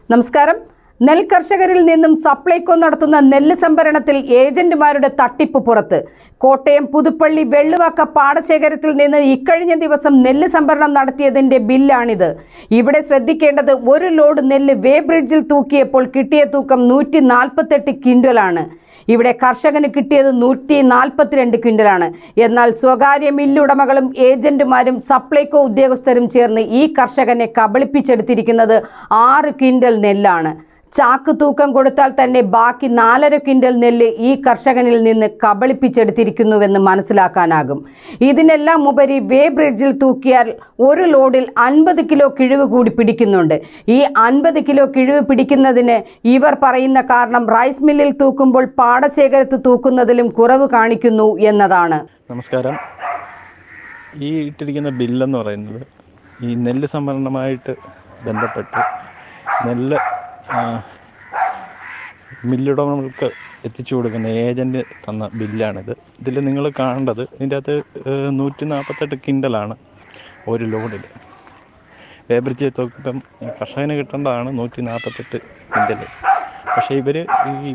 നമസ്കാരം നെൽ കർഷകരിൽ നിന്നും സപ്ലൈകോ നടത്തുന്ന നെല്ല് സംഭരണത്തിൽ ഏജന്റുമാരുടെ തട്ടിപ്പ് പുറത്ത് കോട്ടയം പുതുപ്പള്ളി വെള്ളുവാക്ക പാടശേഖരത്തിൽ നിന്ന് ഇക്കഴിഞ്ഞ ദിവസം നെല്ല് സംഭരണം നടത്തിയതിന്റെ ബില്ലാണിത് ഇവിടെ ശ്രദ്ധിക്കേണ്ടത് ഒരു ലോഡ് നെല്ല് വേ ബ്രിഡ്ജിൽ തൂക്കിയപ്പോൾ കിട്ടിയ തൂക്കം നൂറ്റി നാൽപ്പത്തെട്ട് ക്വിൻ്റലാണ് ഇവിടെ കർഷകന് കിട്ടിയത് നൂറ്റി നാൽപ്പത്തിരണ്ട് ക്വിൻ്റലാണ് എന്നാൽ സ്വകാര്യ മില്ലുടമകളും ഏജന്റുമാരും സപ്ലൈകോ ഉദ്യോഗസ്ഥരും ചേർന്ന് ഈ കർഷകനെ കബളിപ്പിച്ചെടുത്തിരിക്കുന്നത് ആറ് ക്വിൻ്റൽ നെല്ലാണ് ചാക്ക് തൂക്കം കൊടുത്താൽ തന്നെ ബാക്കി നാലര ക്വിൻ്റൽ നെല്ല് ഈ കർഷകനിൽ നിന്ന് കബളിപ്പിച്ചെടുത്തിരിക്കുന്നുവെന്ന് മനസ്സിലാക്കാനാകും ഇതിനെല്ലാം ഉപരി വേ ബ്രിഡ്ജിൽ തൂക്കിയാൽ ഒരു ലോഡിൽ അൻപത് കിലോ കിഴിവ് കൂടി പിടിക്കുന്നുണ്ട് ഈ അൻപത് കിലോ കിഴിവ് പിടിക്കുന്നതിന് ഇവർ പറയുന്ന കാരണം റൈസ് മില്ലിൽ തൂക്കുമ്പോൾ പാടശേഖരത്ത് തൂക്കുന്നതിലും കുറവ് കാണിക്കുന്നു എന്നതാണ് നമസ്കാരം ഈ ഇട്ടിരിക്കുന്ന ബില്ലെന്ന് പറയുന്നത് ഈ നെല്ല് സംഭരണമായിട്ട് ബന്ധപ്പെട്ട് നെല്ല് ആ, മില്ലുടമകൾക്ക് എത്തിച്ചു കൊടുക്കുന്ന ഏജൻറ്റ് തന്ന ബില്ലാണിത് ഇതിൽ നിങ്ങൾ കാണേണ്ടത് ഇതിൻ്റെ അകത്ത് നൂറ്റി നാൽപ്പത്തെട്ട് കിൻഡലാണ് ഒരു ലോഡിൽ വേബ്രിഡ്ജ് തോക്കിപ്പം കർഷകന് കിട്ടേണ്ടതാണ് നൂറ്റി നാൽപ്പത്തെട്ട് കിൻഡൽ പക്ഷേ ഇവർ ഈ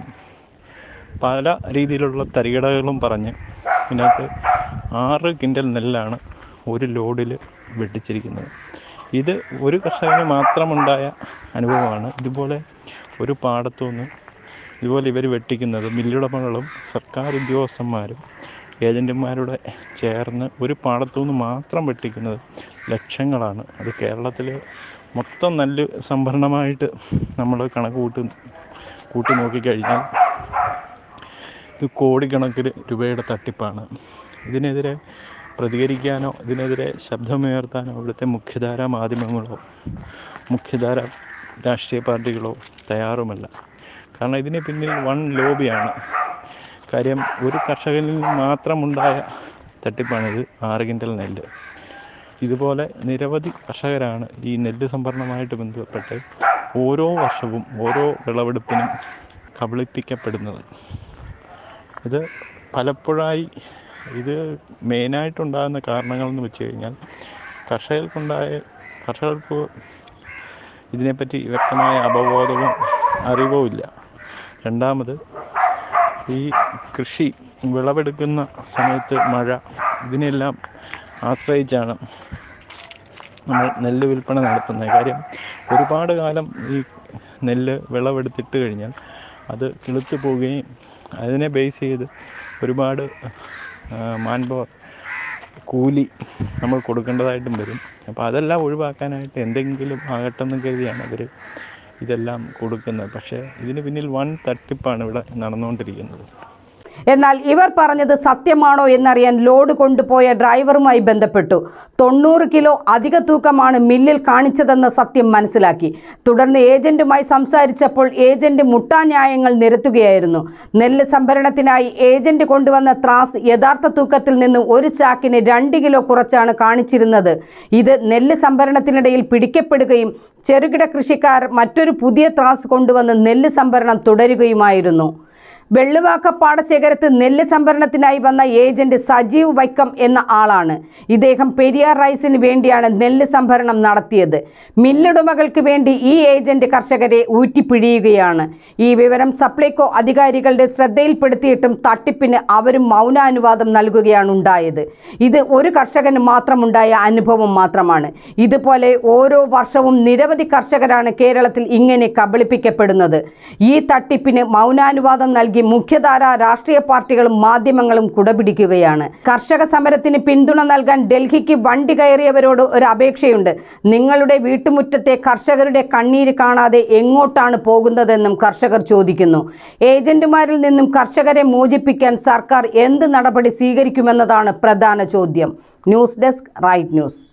പല രീതിയിലുള്ള തരികിടകളും പറഞ്ഞ് ഇതിനകത്ത് ആറ് കിൻഡൽ നെല്ലാണ് ഒരു ലോഡിൽ വെട്ടിച്ചിരിക്കുന്നത് ഇത് ഒരു കർഷകന് മാത്രമുണ്ടായ അനുഭവമാണ് ഇതുപോലെ ഒരു പാടത്തുനിന്ന് ഇതുപോലെ ഇവർ വെട്ടിക്കുന്നത് മില്ലുടമകളും സർക്കാർ ഉദ്യോഗസ്ഥന്മാരും ഏജൻറ്റുമാരുടെ ചേർന്ന് ഒരു പാടത്തുനിന്ന് മാത്രം വെട്ടിക്കുന്നത് ലക്ഷങ്ങളാണ് അത് കേരളത്തിൽ മൊത്തം നെല്ല് സംഭരണമായിട്ട് നമ്മൾ കണക്ക് കൂട്ടി കൂട്ടി നോക്കിക്കഴിഞ്ഞാൽ ഇത് കോടിക്കണക്കിന് രൂപയുടെ തട്ടിപ്പാണ് ഇതിനെതിരെ പ്രതികരിക്കാനോ ഇതിനെതിരെ ശബ്ദമുയർത്താനോ ഇവിടുത്തെ മുഖ്യധാരാ മാധ്യമങ്ങളോ മുഖ്യധാര രാഷ്ട്രീയ പാർട്ടികളോ തയ്യാറുമല്ല കാരണം ഇതിന് പിന്നിൽ വൺ ലോബിയാണ് കാര്യം ഒരു കർഷകനിൽ മാത്രമുണ്ടായ തട്ടിപ്പാണിത് ആറ് കിൻഡൽ നെല്ല് ഇതുപോലെ നിരവധി കർഷകരാണ് ഈ നെല്ല് സംഭരണമായിട്ട് ബന്ധപ്പെട്ട് ഓരോ വർഷവും ഓരോ വിളവെടുപ്പിനും കബളിപ്പിക്കപ്പെടുന്നത് ഇത് പലപ്പോഴായി ഇത് മെയിനായിട്ടുണ്ടാകുന്ന കാരണങ്ങളെന്ന് വെച്ച് കഴിഞ്ഞാൽ കർഷകർക്കുണ്ടായ കർഷകർക്ക് ഇതിനെപ്പറ്റി വ്യക്തമായ അവബോധവും അറിവോ ഇല്ല രണ്ടാമത് ഈ കൃഷി വിളവെടുക്കുന്ന സമയത്ത് മഴ ഇതിനെല്ലാം ആശ്രയിച്ചാണ് നമ്മൾ നെല്ല് വിൽപ്പന നടത്തുന്നത് കാര്യം ഒരുപാട് കാലം ഈ നെല്ല് വിളവെടുത്തിട്ട് കഴിഞ്ഞാൽ അത് കിളുത്ത് പോവുകയും അതിനെ ബേസ് ചെയ്ത് ഒരുപാട് മാൻ പവർ കൂലി നമ്മൾ കൊടുക്കേണ്ടതായിട്ടും വരും അപ്പോൾ അതെല്ലാം ഒഴിവാക്കാനായിട്ട് എന്തെങ്കിലും ആകട്ടെ എന്ന് കരുതിയാണ് അവർ ഇതെല്ലാം കൊടുക്കുന്നത് പക്ഷേ ഇതിന് പിന്നിൽ വൻ തട്ടിപ്പാണ് ഇവിടെ നടന്നുകൊണ്ടിരിക്കുന്നത് എന്നാൽ ഇവർ പറഞ്ഞത് സത്യമാണോ എന്നറിയാൻ ലോഡ് കൊണ്ടുപോയ ഡ്രൈവറുമായി ബന്ധപ്പെട്ടു തൊണ്ണൂറ് കിലോ അധിക തൂക്കമാണ് മില്ലിൽ കാണിച്ചതെന്ന സത്യം മനസ്സിലാക്കി തുടർന്ന് ഏജന്റുമായി സംസാരിച്ചപ്പോൾ ഏജന്റ് മുട്ടാന്യായങ്ങൾ നിരത്തുകയായിരുന്നു നെല്ല് സംഭരണത്തിനായി ഏജന്റ് കൊണ്ടുവന്ന ത്രാസ് യഥാർത്ഥ തൂക്കത്തിൽ നിന്ന് ഒരു ചാക്കിന് രണ്ട് കിലോ കുറച്ചാണ് കാണിച്ചിരുന്നത് ഇത് നെല്ല് സംഭരണത്തിനിടയിൽ പിടിക്കപ്പെടുകയും ചെറുകിട കൃഷിക്കാർ മറ്റൊരു പുതിയ ത്രാസ് കൊണ്ടുവന്ന് നെല്ല് സംഭരണം തുടരുകയുമായിരുന്നു വെള്ളുവാക്ക പാടശേഖരത്ത് നെല്ല് സംഭരണത്തിനായി വന്ന ഏജന്റ് സജീവ് വൈക്കം എന്ന ആളാണ് ഇദ്ദേഹം പെരിയാർ റൈസിന് വേണ്ടിയാണ് നെല്ല് സംഭരണം നടത്തിയത് മില്ലുടമകൾക്ക് വേണ്ടി ഈ ഏജന്റ് കർഷകരെ ഊറ്റിപ്പിഴിയുകയാണ് ഈ വിവരം സപ്ലൈകോ അധികാരികളുടെ ശ്രദ്ധയിൽപ്പെടുത്തിയിട്ടും തട്ടിപ്പിന് അവരും മൗനാനുവാദം നൽകുകയാണ് ഉണ്ടായത് ഇത് ഒരു കർഷകന് മാത്രമുണ്ടായ അനുഭവം മാത്രമാണ് ഇതുപോലെ ഓരോ വർഷവും നിരവധി കർഷകരാണ് കേരളത്തിൽ ഇങ്ങനെ കബളിപ്പിക്കപ്പെടുന്നത് ഈ തട്ടിപ്പിന് മൗനാനുവാദം നൽകി മുഖ്യധാര രാഷ്ട്രീയ പാർട്ടികളും മാധ്യമങ്ങളും കുടപിടിക്കുകയാണ് കർഷക സമരത്തിന് പിന്തുണ നൽകാൻ ഡൽഹിക്ക് വണ്ടി കയറിയവരോട് ഒരു അപേക്ഷയുണ്ട് നിങ്ങളുടെ വീട്ടുമുറ്റത്തെ കർഷകരുടെ കണ്ണീര് കാണാതെ എങ്ങോട്ടാണ് പോകുന്നതെന്നും കർഷകർ ചോദിക്കുന്നു ഏജന്റുമാരിൽ നിന്നും കർഷകരെ മോചിപ്പിക്കാൻ സർക്കാർ എന്ത് നടപടി സ്വീകരിക്കുമെന്നതാണ് പ്രധാന ചോദ്യം ന്യൂസ് ഡെസ്ക് റൈറ്റ് ന്യൂസ്